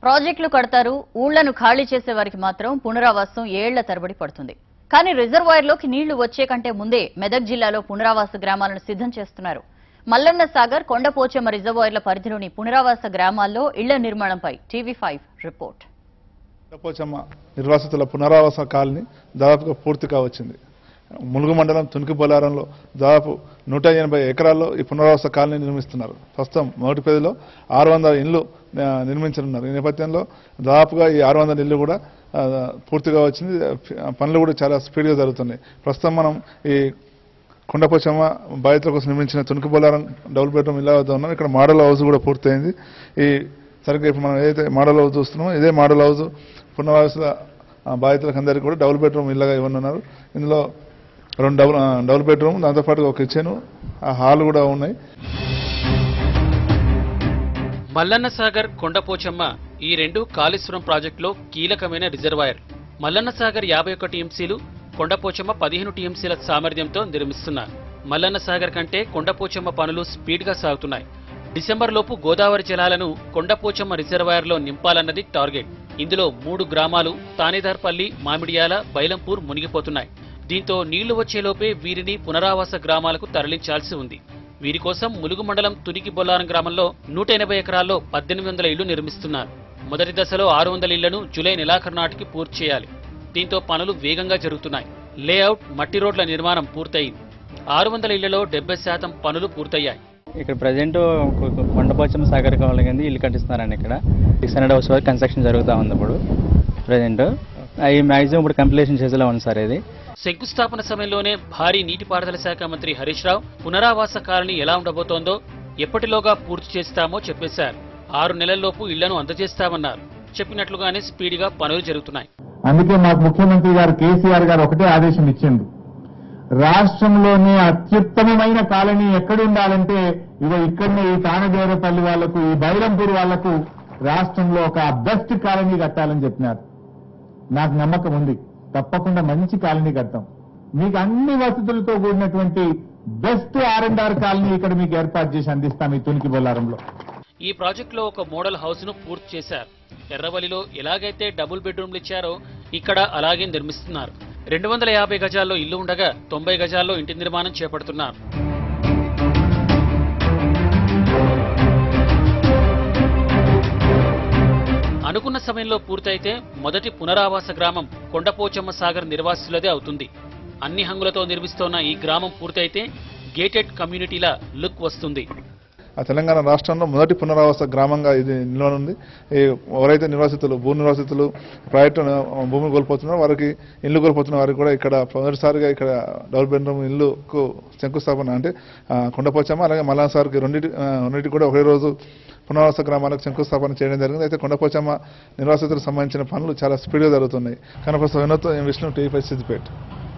ప్రాజెక్టులు కడతారు ఊళ్లను ఖాళీ చేసే వారికి మాత్రం పునరావాసం ఏళ్ల తరబడి పడుతుంది కానీ రిజర్వాయర్లోకి నీళ్లు వచ్చే కంటే ముందే మెదక్ జిల్లాలో పునరావాస గ్రామాలను సిద్ధం చేస్తున్నారు మల్లన్న సాగర్ కొండపోచమ్మ రిజర్వాయర్ల పరిధిలోని పునరావాస గ్రామాల్లో ఇళ్ల నిర్మాణంపై టీవీ ఫైవ్ రిపోర్ట్ పోచమ్మ నిర్వాసితుల పునరావాస కాలనీ దాదాపుగా పూర్తి కావచ్చింది ములుగు మండలం తునికి బొలారంలో దాదాపు నూట ఎనభై ఎకరాల్లో ఈ పునరావాస కాలనీ నిర్మిస్తున్నారు ప్రస్తుతం మొదటి పేదలో ఆరు వందల ఇళ్లు ఆ, నిర్మించనున్నారు ఈ నేపథ్యంలో దాదాపుగా ఈ ఆరు వందల ఇళ్లు కూడా ఆ, పూర్తిగా వచ్చింది ఆ, పనులు కూడా చాలా స్పీడ్గా జరుగుతున్నాయి ప్రస్తుతం మనం ఈ కొండపోచమ్మ బాధితుల కోసం నిర్మించిన తునికి బొలారం డబుల్ బెడ్రూమ్ ఇల్లు వద్ద ఉన్నాం ఇక్కడ మోడల్ హౌస్ కూడా పూర్తయింది ఈ సరిగ్గా ఇప్పుడు మనం ఏదైతే మోడల్ హౌస్ చూస్తున్నామో ఇదే మోడల్ హౌస్ పునరావాస ఆ, బాధితులకు అందరికీ కూడా డబుల్ బెడ్రూమ్ ఇళ్ళగా ఇవ్వనున్నారు ఇందులో రెండు డబుల్ ఆ, డబుల్ బెడ్రూమ్ దాంతోపాటు ఒక కిచెన్ ఆ హాల్ కూడా ఉన్నాయి మల్లన్న సాగర్ కొండపోచమ్మ ఈ రెండు కాళేశ్వరం ప్రాజెక్టులో కీలకమైన రిజర్వాయర్ మల్లన్న సాగర్ యాభై ఒకటి టీఎంసీలు కొండపోచమ్మ పదిహేను టీఎంసీల సామర్థ్యంతో నిర్మిస్తున్నారు మల్లన్న సాగర్ కంటే కొండపోచమ్మ పనులు స్పీడ్గా సాగుతున్నాయి డిసెంబర్ లోపు గోదావరి జలాలను కొండపోచమ్మ రిజర్వాయర్లో నింపాలన్నది టార్గెట్ ఇందులో మూడు గ్రామాలు తానేదార్పల్లి మామిడియాల బైలంపూర్ మునిగిపోతున్నాయి దీంతో నీళ్లు వచ్చేలోపే వీరిని పునరావాస గ్రామాలకు తరలించాల్సి ఉంది వీరి కోసం ములుగు మండలం తునికి బొల్లారం గ్రామంలో నూట ఎనభై ఎకరాల్లో పద్దెనిమిది వందల ఇళ్లు నిర్మిస్తున్నారు మొదటి దశలో ఆరు వందల ఇళ్లను జూలై నెలాఖరు నాటికి పూర్తి చేయాలి దీంతో పనులు వేగంగా జరుగుతున్నాయి లేఅవుట్ మట్టి రోడ్ల నిర్మాణం పూర్తయింది ఆరు వందల ఇళ్లలో డెబ్బై శాతం పనులు పూర్తయ్యాయి ఇక్కడ ప్రజెంట్ కొండపోచమ్మ సాగర్ కావాలి కింద ఇల్లు కట్టిస్తున్నారండి ఇక్కడ సిక్స్ హండ్రెడ్ హౌస్ వరకు కన్స్ట్రక్షన్ జరుగుతూ ఉంది ఇప్పుడు ప్రజెంట్ అవి మ్యాక్సిమం ఇప్పుడు కంప్లీషన్ చేసేలా ఉంది సార్ ఇది శంకుస్థాపన సమయంలోనే భారీ నీటిపారుదల శాఖ మంత్రి హరీష్ రావు పునరావాస కాలనీ ఎలా ఉండబోతోందో ఎప్పటిలోగా పూర్తి చేస్తామో చెప్పేశారు ఆరు నెలల్లోపు ఇళ్లను అందజేస్తామన్నారు చెప్పినట్లుగానే స్పీడ్గా పనులు జరుగుతున్నాయి అందుకే మాకు ముఖ్యమంత్రి గారు కేసీఆర్ గారు ఒకటే ఆదేశం ఇచ్చింది రాష్ట్రంలోనే అత్యుత్తమమైన కాలనీ ఎక్కడ ఉండాలంటే ఇగో ఇక్కడనే ఈ తానదేవరపల్లి వాళ్లకు ఈ బైరంపూర్ వాళ్లకు రాష్ట్రంలో ఒక బెస్ట్ కాలనీ కట్టాలని చెప్పినారు నాకు నమ్మకం ఉంది తప్పకుండా మంచి కాలనీ కట్టాం మీకు అన్ని వసతులతో కూడినటువంటి best R and R colony ఇక్కడ మీకు ఏర్పాటు చేసి అందిస్తాం ఈ తునికి బొల్లారంలో ఈ ప్రాజెక్టులో ఒక మోడల్ హౌస్ ను పూర్తి చేశారు ఎర్రవల్లిలో ఎలాగైతే డబుల్ బెడ్రూమ్లు ఇచ్చారో ఇక్కడ అలాగే నిర్మిస్తున్నారు రెండు వందల యాభై గజాల్లో ఇల్లు ఉండగా తొంభై గజాల్లో ఇంటి నిర్మాణం చేపడుతున్నారు అనుకున్న సమయంలో పూర్తయితే మొదటి పునరావాస గ్రామం కొండపోచమ్మ సాగర్ నిర్వాసితులదే అవుతుంది అన్ని హంగులతో నిర్మిస్తోన్న ఈ గ్రామం పూర్తయితే గేటెడ్ కమ్యూనిటీల లుక్ వస్తుంది ఆ తెలంగాణ రాష్ట్రంలో మొదటి పునరావాస గ్రామంగా ఇది నిలవనుంది ఈ ఎవరైతే నిర్వాసితులు భూ నిర్వాసితులు ప్రైవేట్ భూమి కోల్పోతున్నారో వారికి ఇల్లు కోల్పోతున్న వారికి కూడా ఇక్కడ మొదటిసారిగా ఇక్కడ డబుల్ బెడ్రూమ్ ఇల్లుకు శంకుస్థాపన అంటే ఆ, కొండపోచమ్మ అలాగే మల్లాసార్కి రెండింటి ఆ, రెండింటికి కూడా ఒకే రోజు పునరావాస గ్రామాలకు శంకుస్థాపన చేయడం జరిగింది అయితే కొండపోచమ్మ నిర్వాసితులకు సంబంధించిన పనులు చాలా స్పీడ్గా జరుగుతున్నాయి కనపస్త వినోద్ విష్ణు టీవీ సిద్దిపేట